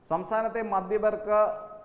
സംസ്ഥാനത്തെ മദ്യപർക്ക്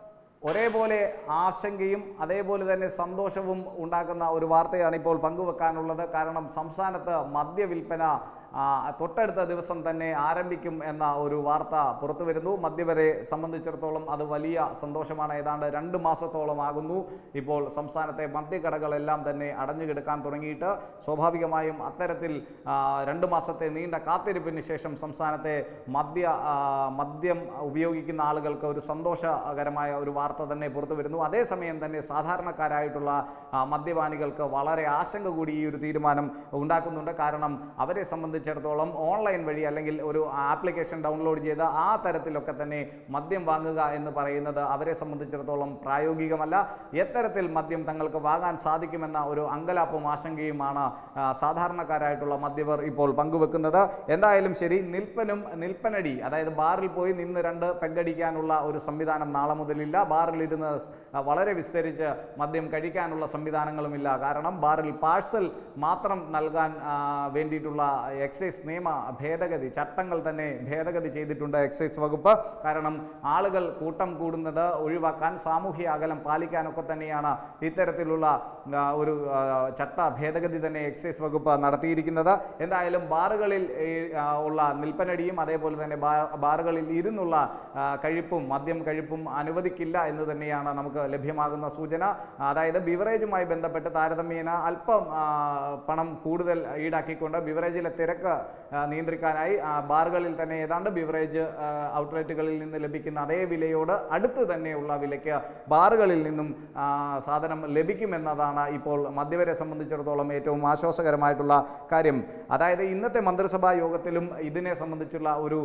ഒരേപോലെ ആശങ്കയും അതേപോലെ തന്നെ സന്തോഷവും ഉണ്ടാക്കുന്ന ഒരു വാർത്തയാണ് ഇപ്പോൾ പങ്കുവെക്കാനുള്ളത് കാരണം സംസ്ഥാനത്ത് മദ്യവിൽപ്പന ആ, തൊട്ടടുത്ത ദിവസം തന്നെ ആരംഭിക്കും എന്ന ഒരു വാർത്ത പുറത്തു വരുന്നു മദ്യപരെ സംബന്ധിച്ചിടത്തോളം അത് വലിയ സന്തോഷമാണ് ഏതാണ്ട് രണ്ട് മാസത്തോളം ആകുന്നു ഇപ്പോൾ സംസ്ഥാനത്തെ മദ്യക്കടകളെല്ലാം തന്നെ അടഞ്ഞു കിടക്കാൻ തുടങ്ങിയിട്ട് സ്വാഭാവികമായും അത്തരത്തിൽ ആ, രണ്ട് മാസത്തെ നീണ്ട കാത്തിരിപ്പിന് ശേഷം സംസ്ഥാനത്തെ മദ്യ ആ, മദ്യം ഉപയോഗിക്കുന്ന ആളുകൾക്ക് ഒരു സന്തോഷകരമായ ഒരു വാർത്ത തന്നെ പുറത്തു വരുന്നു അതേസമയം തന്നെ സാധാരണക്കാരായിട്ടുള്ള ആ, മദ്യപാനികൾക്ക് വളരെ ആശങ്ക കൂടി ഈ ഒരു തീരുമാനം ഉണ്ടാക്കുന്നുണ്ട് കാരണം അവരെ സംബന്ധിച്ചിടത്തോളം ഓൺലൈൻ വഴി അല്ലെങ്കിൽ ഒരു ആപ്ലിക്കേഷൻ ഡൗൺലോഡ് ചെയ്ത് ആ തരത്തിലൊക്കെ തന്നെ മദ്യം വാങ്ങുക എന്ന് പറയുന്നത് അവരെ സംബന്ധിച്ചിടത്തോളം പ്രായോഗികമല്ല എത്തരത്തിൽ മദ്യം തങ്ങൾക്ക് വാങ്ങാൻ സാധിക്കുമെന്ന ഒരു അങ്കലാപ്പും ആശങ്കയുമാണ് ആ, സാധാരണക്കാരായിട്ടുള്ള മദ്യപർ ഇപ്പോൾ പങ്കുവെക്കുന്നത് എന്തായാലും ശരി നിൽപ്പനും നിൽപ്പനടി അതായത് ബാറിൽ പോയി നിന്ന് രണ്ട് പെഗടിക്കാനുള്ള ഒരു സംവിധാനം നാളെ മുതലില്ല ബാറിലിരുന്ന് സ്- ആ, വളരെ വിസ്തരിച്ച് മദ്യം കഴിക്കാനുള്ള സംവിധാനങ്ങളുമില്ല കാരണം ബാറിൽ പാഴ്സൽ മാത്രം നൽകാൻ ആ, വേണ്ടിയിട്ടുള്ള എക്സൈസ് നിയമ ഭേദഗതി ചട്ടങ്ങൾ തന്നെ ഭേദഗതി ചെയ്തിട്ടുണ്ട് എക്സൈസ് വകുപ്പ് കാരണം ആളുകൾ കൂട്ടം കൂടുന്നത് ഒഴിവാക്കാൻ സാമൂഹ്യ അകലം പാലിക്കാനൊക്കെ തന്നെയാണ് ഇത്തരത്തിലുള്ള ആ, ഒരു ആ, ചട്ട ഭേദഗതി തന്നെ എക്സൈസ് വകുപ്പ് നടത്തിയിരിക്കുന്നത് എന്തായാലും ബാറുകളിൽ ഈ, ആ, ഉള്ള നിൽപ്പനടിയും അതേപോലെ തന്നെ ബാ- ബാറുകളിൽ ഇരുന്നുള്ള ആ, കഴിപ്പും മദ്യം കഴിപ്പും അനുവദിക്കില്ല എന്ന് തന്നെയാണ് നമുക്ക് ലഭ്യമാകുന്ന സൂചന അതായത് ബിവറേജുമായി ബന്ധപ്പെട്ട് താരതമ്യേന അല്പം ആ, പണം കൂടുതൽ ഈടാക്കിക്കൊണ്ട് ബിവറേജിലെ തിരക്ക് ആ, നിയന്ത്രിക്കാനായി ആ, ബാറുകളിൽ തന്നെ ഏതാണ്ട് ബിവറേജ് ആ, ഔട്ട്ലെറ്റുകളിൽ നിന്ന് ലഭിക്കുന്ന അതേ വിലയോട് അടുത്ത് തന്നെയുള്ള വിലയ്ക്ക് ബാറുകളിൽ നിന്നും ആ, സാധനം ലഭിക്കുമെന്നതാണ് ഇപ്പോൾ മദ്യവരെ സംബന്ധിച്ചിടത്തോളം ഏറ്റവും ആശ്വാസകരമായിട്ടുള്ള കാര്യം അതായത് ഇന്നത്തെ മന്ത്രിസഭാ യോഗത്തിലും ഇതിനെ സംബന്ധിച്ചുള്ള ഒരു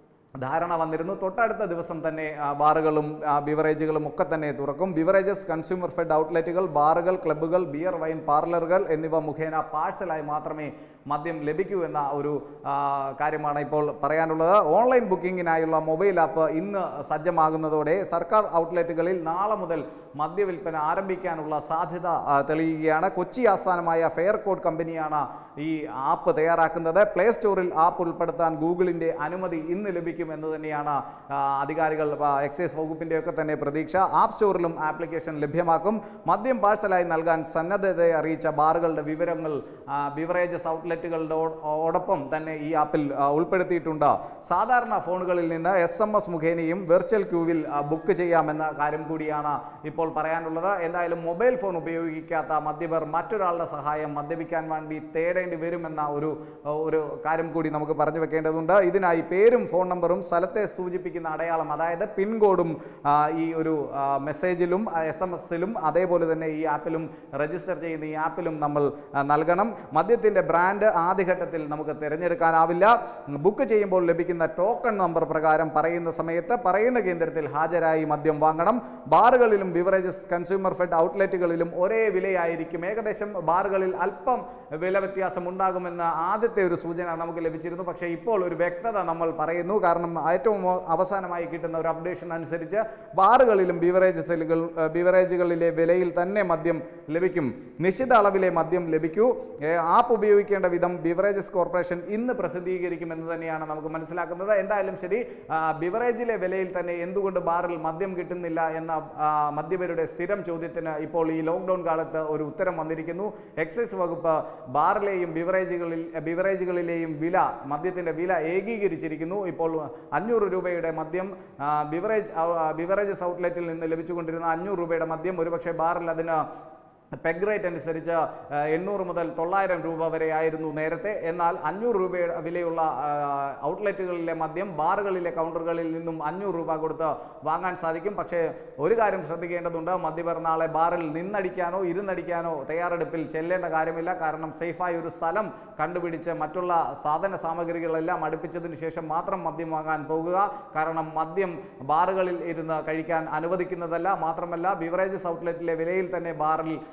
ധാരണ വന്നിരുന്നു തൊട്ടടുത്ത ദിവസം തന്നെ ആ, ബാറുകളും ആ, ബിവറേജുകളും ഒക്കെ തന്നെ തുറക്കും ബിവറേജസ് കൺസ്യൂമർ ഫെഡ് ഔട്ട്ലെറ്റുകൾ ബാറുകൾ ക്ലബ്ബുകൾ ബിയർ വൈൻ പാർലറുകൾ എന്നിവ മുഖേന പാഴ്സലായി മാത്രമേ മദ്യം ലഭിക്കൂ എന്ന ഒരു ആ, കാര്യമാണ് ഇപ്പോൾ പറയാനുള്ളത് ഓൺലൈൻ ബുക്കിങ്ങിനായുള്ള മൊബൈൽ ആപ്പ് ഇന്ന് സജ്ജമാകുന്നതോടെ സർക്കാർ ഔട്ട്ലെറ്റുകളിൽ നാളെ മുതൽ മദ്യവിൽപ്പന ആരംഭിക്കാനുള്ള സാധ്യത ആ, തെളിയുകയാണ് കൊച്ചി ആസ്ഥാനമായ ഫെയർ കോഡ് കമ്പനിയാണ് ഈ ആപ്പ് തയ്യാറാക്കുന്നത് പ്ലേ സ്റ്റോറിൽ ആപ്പ് ഉൾപ്പെടുത്താൻ ഗൂഗിളിൻ്റെ അനുമതി ഇന്ന് ലഭിക്കും എന്ന് തന്നെയാണ് ആ, അധികാരികൾ ആ, എക്സൈസ് വകുപ്പിൻ്റെ ഒക്കെ തന്നെ പ്രതീക്ഷ ആപ്പ് സ്റ്റോറിലും ആപ്ലിക്കേഷൻ ലഭ്യമാക്കും മദ്യം പാഴ്സലായി നൽകാൻ സന്നദ്ധതയെ അറിയിച്ച ബാറുകളുടെ വിവരങ്ങൾ ആ, ബിവറേജസ് ഔട്ട്ലെറ്റുകളുടെ ഓ- ഓടൊപ്പം തന്നെ ഈ ആപ്പിൽ ആ, ഉൾപ്പെടുത്തിയിട്ടുണ്ട് സാധാരണ ഫോണുകളിൽ നിന്ന് എസ് എം എസ് മുഖേനയും വെർച്വൽ ക്യൂവിൽ ആ, ബുക്ക് ചെയ്യാമെന്ന കാര്യം കൂടിയാണ് ഇപ്പോൾ പറയാനുള്ളത് എന്തായാലും മൊബൈൽ ഫോൺ ഉപയോഗിക്കാത്ത മദ്യപർ മറ്റൊരാളുടെ സഹായം മദ്യപിക്കാൻ വേണ്ടി തേടേണ്ടി വരുമെന്ന ഒരു ഒരു കാര്യം കൂടി നമുക്ക് പറഞ്ഞു വെക്കേണ്ടതുണ്ട് ഇതിനായി പേരും ഫോൺ നമ്പറും സ്ഥലത്തെ സൂചിപ്പിക്കുന്ന അടയാളം അതായത് പിൻ കോഡും ആ, ഈ ഒരു ആ, മെസ്സേജിലും എസ് എം എസിലും അതേപോലെ തന്നെ ഈ ആപ്പിലും രജിസ്റ്റർ ചെയ്യുന്ന ഈ ആപ്പിലും നമ്മൾ ആ, നൽകണം മദ്യത്തിൻ്റെ ബ്രാൻഡ് ആദ്യഘട്ടത്തിൽ നമുക്ക് തിരഞ്ഞെടുക്കാനാവില്ല ബുക്ക് ചെയ്യുമ്പോൾ ലഭിക്കുന്ന ടോക്കൺ നമ്പർ പ്രകാരം പറയുന്ന സമയത്ത് പറയുന്ന കേന്ദ്രത്തിൽ ഹാജരായി മദ്യം വാങ്ങണം ബാറുകളിലും ബിവറേജസ് കൺസ്യൂമർ ഫെഡ് ഔട്ട്ലെറ്റുകളിലും ഒരേ വിലയായിരിക്കും ഏകദേശം ബാറുകളിൽ അല്പം വില വ്യത്യാസം ഉണ്ടാകുമെന്ന ആദ്യത്തെ ഒരു സൂചന നമുക്ക് ലഭിച്ചിരുന്നു പക്ഷേ ഇപ്പോൾ ഒരു വ്യക്തത നമ്മൾ പറയുന്നു കാരണം ഏറ്റവും അവസാനമായി കിട്ടുന്ന ഒരു അപ്ഡേഷൻ അനുസരിച്ച് ബാറുകളിലും ബിവറേജസുകൾ ബിവറേജുകളിലെ വിലയിൽ തന്നെ മദ്യം ലഭിക്കും നിശ്ചിത അളവിലെ മദ്യം ലഭിക്കൂ ഏ, ആപ്പ് ഉപയോഗിക്കേണ്ട വിധം ബിവറേജസ് കോർപ്പറേഷൻ ഇന്ന് പ്രസിദ്ധീകരിക്കുമെന്ന് തന്നെയാണ് നമുക്ക് മനസ്സിലാക്കുന്നത് എന്തായാലും ശരി ആ, ബിവറേജിലെ വിലയിൽ തന്നെ എന്തുകൊണ്ട് ബാറിൽ മദ്യം കിട്ടുന്നില്ല എന്ന ആ, മദ്യപരുടെ സ്ഥിരം ചോദ്യത്തിന് ഇപ്പോൾ ഈ ലോക്ക്ഡൗൺ കാലത്ത് ഒരു ഉത്തരം വന്നിരിക്കുന്നു എക്സൈസ് വകുപ്പ് ബാറിലെയും ബിവറേജുകളിൽ ബിവറേജുകളിലെയും വില മദ്യത്തിൻ്റെ വില ഏകീകരിച്ചിരിക്കുന്നു ഇപ്പോൾ അഞ്ഞൂറ് രൂപയുടെ മദ്യം ആ, ബിവറേജ് ഔ- ആ, ബിവറേജസ് ഔട്ട്ലെറ്റിൽ നിന്ന് ലഭിച്ചുകൊണ്ടിരുന്ന അഞ്ഞൂറ് രൂപയുടെ മദ്യം ഒരുപക്ഷെ ബാറിൽ അതിന് പെഗ് റേറ്റ് അനുസരിച്ച് ആ, എണ്ണൂറ് മുതൽ തൊള്ളായിരം രൂപ വരെ ആയിരുന്നു നേരത്തെ എന്നാൽ അഞ്ഞൂറ് രൂപയുടെ വിലയുള്ള ആ, ഔട്ട്ലെറ്റുകളിലെ മദ്യം ബാറുകളിലെ കൗണ്ടറുകളിൽ നിന്നും അഞ്ഞൂറ് രൂപ കൊടുത്ത് വാങ്ങാൻ സാധിക്കും പക്ഷേ ഒരു കാര്യം ശ്രദ്ധിക്കേണ്ടതുണ്ട് മദ്യപർ നാളെ ബാറിൽ നിന്നടിക്കാനോ ഇരുന്നടിക്കാനോ തയ്യാറെടുപ്പിൽ ചെല്ലേണ്ട കാര്യമില്ല കാരണം സേഫായ ഒരു സ്ഥലം കണ്ടുപിടിച്ച് മറ്റുള്ള സാധന സാമഗ്രികളെല്ലാം അടുപ്പിച്ചതിന് ശേഷം മാത്രം മദ്യം വാങ്ങാൻ പോകുക കാരണം മദ്യം ബാറുകളിൽ ഇരുന്ന് കഴിക്കാൻ അനുവദിക്കുന്നതല്ല മാത്രമല്ല ബിവറേജസ് ഔട്ട്ലെറ്റിലെ വിലയിൽ തന്നെ ബാറിൽ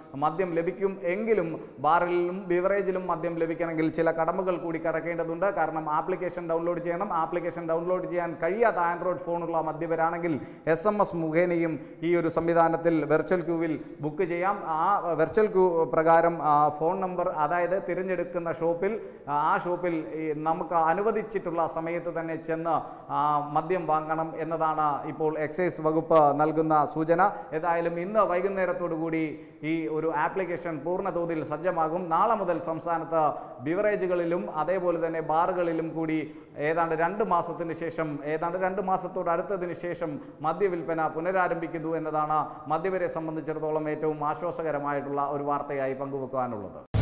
മദ്യം ലഭിക്കും എങ്കിലും ബാറിലും ബിവറേജിലും മദ്യം ലഭിക്കണമെങ്കിൽ ചില കടമകൾ കൂടി കടക്കേണ്ടതുണ്ട് കാരണം ആപ്ലിക്കേഷൻ ഡൗൺലോഡ് ചെയ്യണം ആപ്ലിക്കേഷൻ ഡൗൺലോഡ് ചെയ്യാൻ കഴിയാത്ത ആൻഡ്രോയിഡ് ഫോണുള്ള മദ്യപരാണെങ്കിൽ എസ് എം എസ് മുഖേനയും ഈ ഒരു സംവിധാനത്തിൽ വെർച്വൽ ക്യൂവിൽ ബുക്ക് ചെയ്യാം ആ വെർച്വൽ ക്യൂ പ്രകാരം ആ, ഫോൺ നമ്പർ അതായത് തിരഞ്ഞെടുക്കുന്ന ഷോപ്പിൽ ആ ഷോപ്പിൽ ഈ നമുക്ക് അനുവദിച്ചിട്ടുള്ള സമയത്ത് തന്നെ ചെന്ന് ആ, മദ്യം വാങ്ങണം എന്നതാണ് ഇപ്പോൾ എക്സൈസ് വകുപ്പ് നൽകുന്ന സൂചന ഏതായാലും ഇന്ന് വൈകുന്നേരത്തോടു കൂടി ഈ ഒരു ആപ്ലിക്കേഷൻ പൂർണ്ണതോതിൽ സജ്ജമാകും നാളെ മുതൽ സംസ്ഥാനത്ത് ബിവറേജുകളിലും അതേപോലെ തന്നെ ബാറുകളിലും കൂടി ഏതാണ്ട് രണ്ട് മാസത്തിന് ശേഷം ഏതാണ്ട് രണ്ട് മാസത്തോട് അടുത്തതിന് ശേഷം മദ്യവിൽപ്പന പുനരാരംഭിക്കുന്നു എന്നതാണ് മദ്യപരെ സംബന്ധിച്ചിടത്തോളം ഏറ്റവും ആശ്വാസകരമായിട്ടുള്ള ഒരു വാർത്തയായി പങ്കുവെക്കാനുള്ളത്